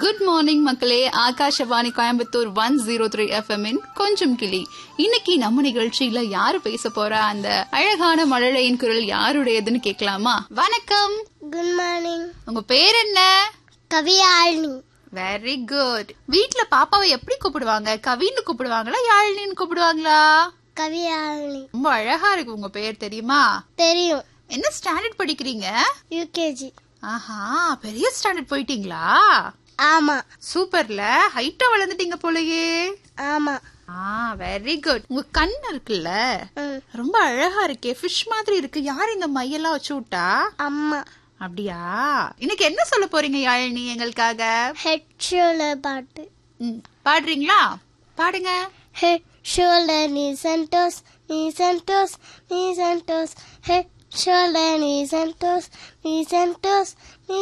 good morning மக்களே Akashvani Coimbatore one zero three FM கொஞ்சம் கிளி இன்னைக்கு நம்ம நிகழ்ச்சியில யாரு பேச போறா அந்த அழகான மழலையின் குரல் யாருடையதுன்னு கேட்கலாமா வணக்கம் குட் மார்னிங் உங்க பேர் என்ன கவியாழினி வெரி குட் வீட்ல பாப்பாவை எப்படி கூப்பிடுவாங்க கவின்னு கூப்பிடுவாங்களா யாழினின்னு கூப்பிடுவாங்களா கவியாழினி ரொம்ப அழகா இருக்கு உங்க பேர் தெரியுமா தெரியும் என்ன ஸ்டாண்டர்ட் படிக்கிறீங்க யூகேஜி ஆஹா பெரிய ஸ்டாண்டர்ட் போயிட்டீங்களா ஆமா சூப்பர்ல ஹைட்டா வளர்ந்துட்டீங்க போலயே ஆமா ஆ வெரி குட் உங்க கண் இருக்குல்ல ம் ரொம்ப அழகா இருக்கே ஃபிஷ் மாதிரி இருக்கு யார் இந்த மையெல்லாம் வச்சு விட்டா அம்மா அப்படியா இன்னைக்கு என்ன சொல்ல போறீங்க யாழினி எங்களுக்காக ஹெட் ஷோல்டர் பாட்டு ம், பாடுறீங்களா பாடுங்க head shoulder knee and toes knee and toes knee and toes head shoulder knee and toes knee and toes நீ